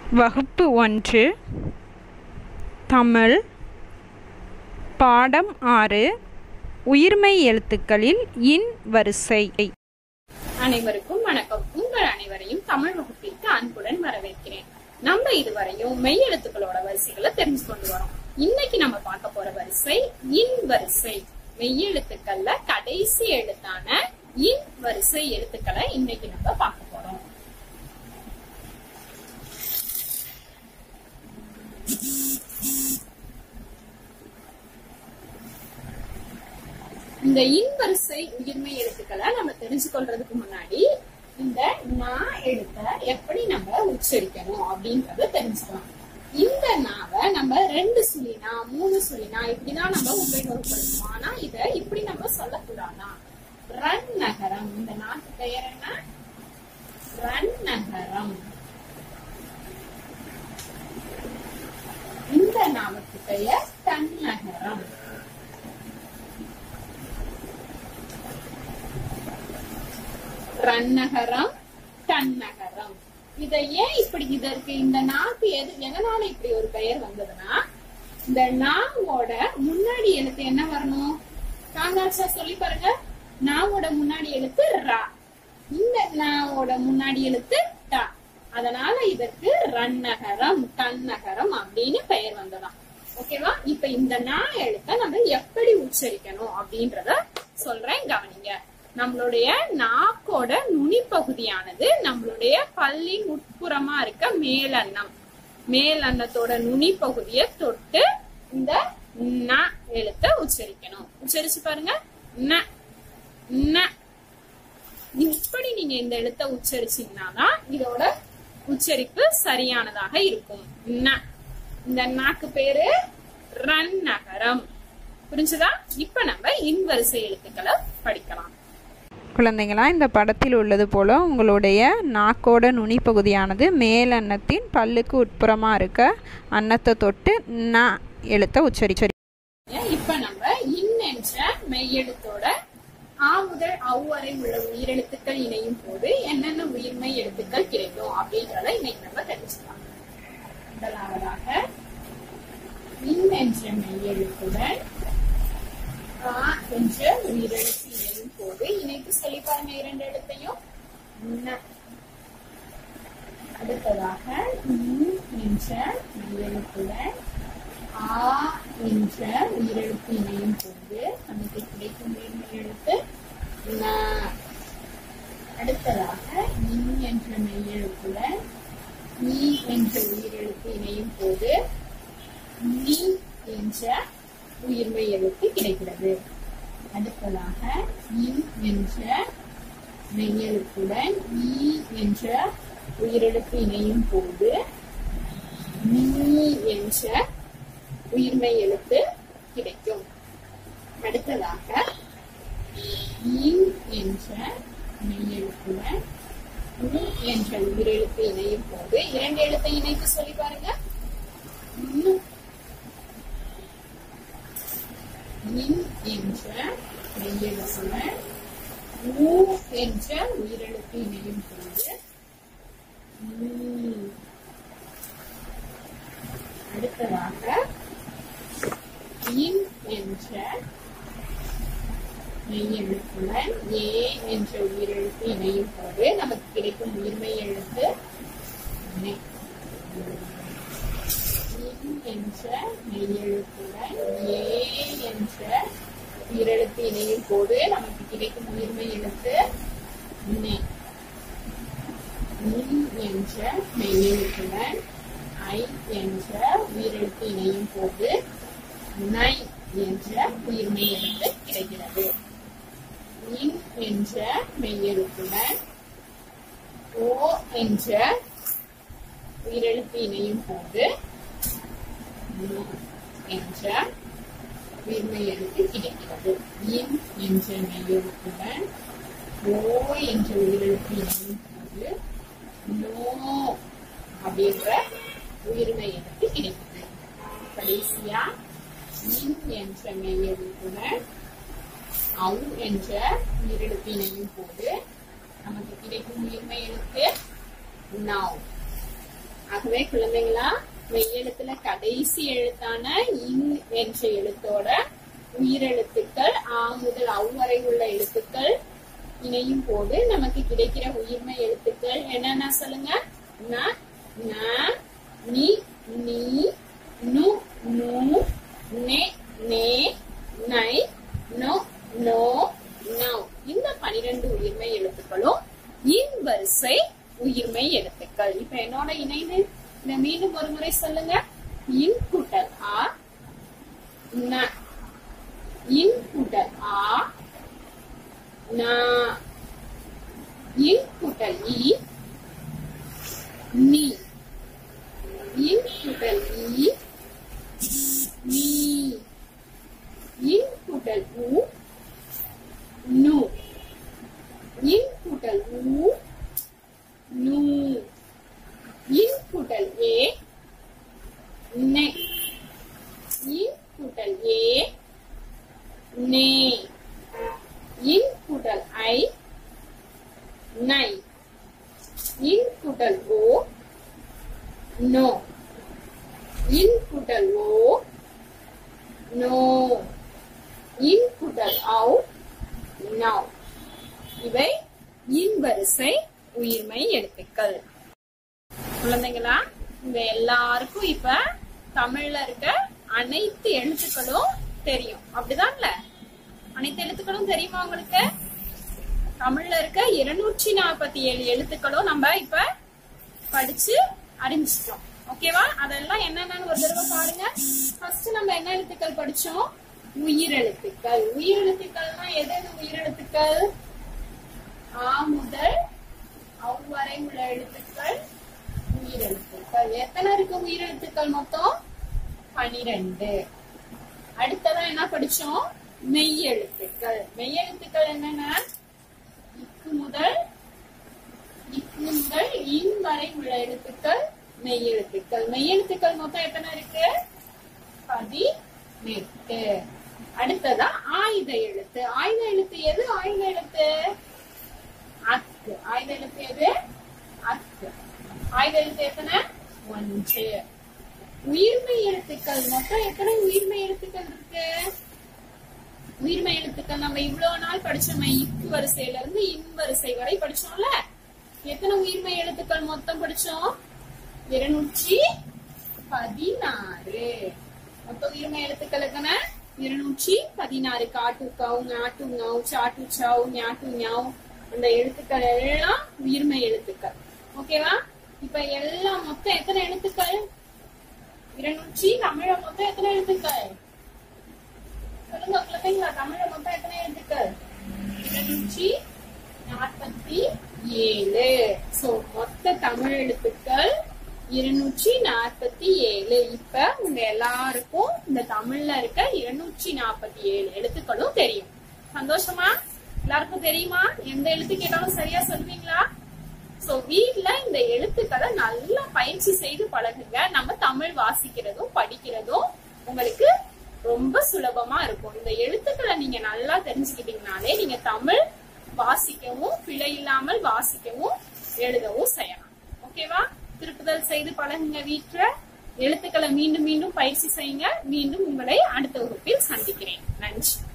வகுப்பு ஒன்று தமிழ் பாடம் ஆறு உயிர்மெய் எழுத்துக்களில் இன் வரிசை அனைவருக்கும் வணக்கம் உங்கள் அனைவரையும் தமிழ் வகுப்பிற்கு அன்புடன் வரவேற்கிறேன் நம்ம இதுவரையும் மெய் எழுத்துக்களோட வரிசைகளை தெரிஞ்சு கொண்டு வரோம் இன்னைக்கு நம்ம பார்க்க போற வரிசை இன் வரிசை மெய் எழுத்துக்கள்ல கடைசி எழுத்தான இன் வரிசை எழுத்துக்களை இன்னைக்கு நம்ம பார்க்க போறோம் இந்த இன் வரிசை உயிர்மை எழுத்துக்களை நம்ம தெரிஞ்சு கொள்றதுக்கு முன்னாடி இந்த நா எழுத்த எப்படி நம்ம உச்சரிக்கணும் அப்படின்றத தெரிஞ்சுக்கலாம் இந்த நாவை நம்ம ரெண்டு சுழினா மூணு சுழினா இப்படிதான் நம்ம உபயோகப்படுத்துவோம் ஆனா இத இப்படி நம்ம சொல்லக்கூடாதா ரன் நகரம் இந்த நாட்டு பெயர் என்ன ரன் நகரம் இந்த நாவுக்கு பெயர் தன் நகரம் ரன்னகரம் தன்னகரம் இத ஏன் இப்படி இதற்கு இந்த நாக்கு எது எதனால இப்படி ஒரு பெயர் வந்ததுன்னா இந்த நாவோட முன்னாடி எழுத்து என்ன வரணும் காங்காட்சா சொல்லி பாருங்க நாவோட முன்னாடி எழுத்து ரா இந்த நாவோட முன்னாடி எழுத்து டா அதனால இதற்கு ரன்னகரம் தன்னகரம் அப்படின்னு பெயர் வந்ததாம் ஓகேவா இப்ப இந்த நா எழுத்த நம்ம எப்படி உச்சரிக்கணும் அப்படின்றத சொல்றேன் கவனிங்க நம்மளுடைய நாக்கோட நுனி பகுதியானது நம்மளுடைய பல்லின் உட்புறமா இருக்க மேலன்னம் மேலன்னத்தோட நுனி பகுதியை தொட்டு இந்த ந எழுத்த உச்சரிக்கணும் உச்சரிச்சு பாருங்க ந ந இப்படி நீங்க இந்த எழுத்த உச்சரிச்சீங்கன்னா தான் இதோட உச்சரிப்பு சரியானதாக இருக்கும் ந இந்த நாக்கு பேரு ரன் நகரம் புரிஞ்சுதா இப்ப நம்ம இன்வரிசை எழுத்துக்களை படிக்கலாம் குழந்தைங்களா இந்த படத்தில் உள்ளது போல உங்களுடைய நாக்கோட நுனி பகுதியானது மேல் அன்னத்தின் பல்லுக்கு உட்புறமாக இருக்க அன்னத்தை தொட்டு ந எழுத்தை உச்சரிச்சரி இப்ப நம்ம இன் என்ற மெய்யெழுத்தோட ஆ முதல் அவ் வரை உள்ள உயிரெழுத்துக்கள் இணையும் போது என்னென்ன உயிர்மெய் எழுத்துக்கள் கிடைக்கும் அப்படின்றத இன்னைக்கு நம்ம தெரிஞ்சுக்கலாம் முதலாவதாக இன் என்ற மெய்யெழுத்துடன் ஆ என்ற உயிரெழுத்து இணையும் போது இணைத்து சொல்லி பாருங்க இரண்டு எழுத்தையும் ந. அடுத்ததாக இன் என்ற மெய்யெழுத்துடன் ஆ என்ற உயிரெழுத்து இணையும் போது நமக்கு கிடைக்கும் உயிர்மெய் எழுத்து ந. அடுத்ததாக இன் என்ற மெய்யெழுத்துடன் ஈ என்ற உயிரெழுத்து இணையும் போது நீ என்ற உயிர்மெய் எழுத்து கிடைக்கிறது அடுத்ததாக இன் என்ற மெய்யெழுத்துடன் ஈ என்ற உயிரெழுத்து இணையும் போது நீ என்ற உயிர்மெய் எழுத்து கிடைக்கும் அடுத்ததாக இன் என்ற மெய்யெழுத்துடன் உ என்ற உயிரெழுத்து இணையும் போது இரண்டு எழுத்தை இணைத்து சொல்லி பாருங்க உ. இன் என்ற மெய்யெழுத்துடன் ஊ என்ற உயிரெழுத்து இணையும் போது உ. அடுத்ததாக இன் என்ற மெய்யெழுத்துடன் ஏ என்ற உயிரெழுத்து இணையும் போது நமக்கு கிடைக்கும் உயிர்மெய் எழுத்து நெ. இன் என்ற மெய்யெழுத்துடன் ஏ என்ற உயிரெழுத்து இணையும் போது நமக்கு கிடைக்கும் உயிர்மெய் எழுத்து நெ. இன் என்ற மெய்யெழுத்துடன் ஐ என்ற உயிரெழுத்து இணையும் போது நை என்ற உயிர்மெய் எழுத்து கிடைக்கிறது இன் என்ற மெய்யெழுத்துடன் ஓ என்ற உயிரெழுத்து இணையும் போது நு என்ற உயிர்மெய் எழுத்து கிடைக்கிறது இன் என்ற மெய்யெழுத்துடன் ஓ என்ற உயிரெழுத்து இணையும் போது நோ அப்படின்ற உயிர்மெய் எழுத்து கிடைக்குது கடைசியா இன் என்ற மெய்யெழுத்துடன் அவு என்ற உயிரெழுத்து இணையும் போது நமக்கு கிடைக்கும் உயிர்மெய் எழுத்து நவ் ஆகவே குழந்தைங்களா மெய்யெழுத்துல கடைசி எழுத்தான இன் என்ற எழுத்தோட உயிரெழுத்துக்கள் ஆ முதல் அவ் வரை உள்ள எழுத்துக்கள் இணையும் போது நமக்கு கிடைக்கிற உயிர்மை எழுத்துக்கள் என்னென்ன சொல்லுங்க ந ந நி நீ நு நு நெ நே நை நோ நோ நவ் இந்த பனிரெண்டு உயிர்மை எழுத்துக்களும் இன் வரிசை உயிர்மை எழுத்துக்கள் இப்ப என்னோட இணைந்து இத மீண்டும் ஒரு முறை சொல்லுங்க இன் கூட்டல் ஆ ந இன் கூட்டல் ஆ ந இன் கூட்டல் இ நீ இன் கூட்டல் இ நீ இன் கூட்டல் உ நு இன் கூட்டல் உ நு இன் கூட்டல் ஏ நெ இன் கூட்டல் ஏ நே இன் கூட்டல் ஐ நை இன் கூட்டல் ஓ நோ இன் கூட்டல் ஓ நோ இன் கூட்டல் ஆவ் நவ் இவை இன் வரிசை உயிர்மை எழுத்துக்கள் குழந்தைங்களா உங்க எல்லாருக்கும் இப்ப தமிழ்ல இருக்க அனைத்து எழுத்துக்களும் தெரியும் அப்படிதான்ல அனைத்து எழுத்துக்களும் தெரியுமா உங்களுக்கு தமிழ்ல இருக்க இருநூற்றி நாற்பத்தி ஏழு எழுத்துக்களும் நம்ம இப்ப படிச்சு அறிஞ்சிட்டோம் ஓகேவா அதெல்லாம் என்னென்னு ஒரு தடவை பாருங்க ஃபர்ஸ்ட் நம்ம என்ன எழுத்துக்கள் படிச்சோம் உயிரெழுத்துக்கள் உயிரெழுத்துக்கள்னா எது எது உயிரெழுத்துக்கள் ஆ முதல் அவ்வரை உள்ள எழுத்துக்கள் உயிரெழுத்துக்கள் எத்தனை இருக்கு உயிரெழுத்துக்கள் மொத்தம் பனிரெண்டு அடுத்ததா என்ன படிச்சோம் மெய் எழுத்துக்கள் மெய் எழுத்துக்கள் என்னென்ன இக்கு முதல் இக்கு முதல் இன் வரை உள்ள எழுத்துக்கள் மெய் எழுத்துக்கள் மெய் எழுத்துக்கள் மொத்தம் எத்தனை இருக்கு பதினெட்டு அடுத்ததா ஆயுத எழுத்து ஆயுத எழுத்து எது ஆயுத எழுத்து அக்கு ஆயுத எழுத்து எது அக்கு ஆயுத எழுத்து எத்தனை ஒன்று உயிர்மை எழுத்துக்கள் மொத்தம் எத்தனை உயிர்மை எழுத்துக்கள் இருக்கு உயிர்மை எழுத்துக்கள் நம்ம இவ்வளவு நாள் படிச்சோமே இக்கு வரிசையில இருந்து இன் வரிசை வரை படிச்சோம்ல எத்தனை உயிர்மை எழுத்துக்கள் மொத்தம் படிச்சோம் இருநூற்றி பதினாறு மொத்தம் உயிர்மை எழுத்துக்கள் எத்தனை இருநூற்றி பதினாறு காட்டு கவு ஞாட்டு ஞாவு சாட்டு சாவு ஞாட்டு ஞாவு அந்த எழுத்துக்கள் எல்லாம் உயிர்மை எழுத்துக்கள் ஓகேவா இப்ப எல்லாம் மொத்தம் எத்தனை எழுத்துக்கள் இருநூற்றி தமிழ மொத்தம் எத்தனை எழுத்துக்கள் சொல்லுங்க குழந்தைங்களா தமிழ மொத்தம் எத்தனை எழுத்துக்கள் இருநூற்றி நாற்பத்தி ஏழு சோ மொத்த தமிழ் எழுத்துக்கள் இருநூற்றி நாற்பத்தி ஏழு இப்ப உங்க எல்லாருக்கும் இந்த தமிழ்ல இருக்க இருநூற்றி நாற்பத்தி ஏழு எழுத்துக்களும் தெரியும் சந்தோஷமா எல்லாருக்கும் தெரியுமா எந்த எழுத்து கேட்டாலும் சரியா சொல்வீங்களா சோ வீட்ல இந்த எழுத்துக்களை நல்லா பயிற்சி செய்து பழகுங்க நம்ம தமிழ் வாசிக்கிறதும் படிக்கிறதும் உங்களுக்கு ரொம்ப சுலபமா இருக்கும் இந்த எழுத்துக்களை நீங்க நல்லா தெரிஞ்சுக்கிட்டீங்கனாலே நீங்க தமிழ் வாசிக்கவும் பிழை இல்லாமல் வாசிக்கவும் எழுதவும் செய்யலாம் ஓகேவா திருப்புதல் செய்து பழகுங்க வீட்டுல எழுத்துக்களை மீண்டும் மீண்டும் பயிற்சி செய்யுங்க மீண்டும் உங்களை அடுத்த வகுப்பில் சந்திக்கிறேன் நன்றி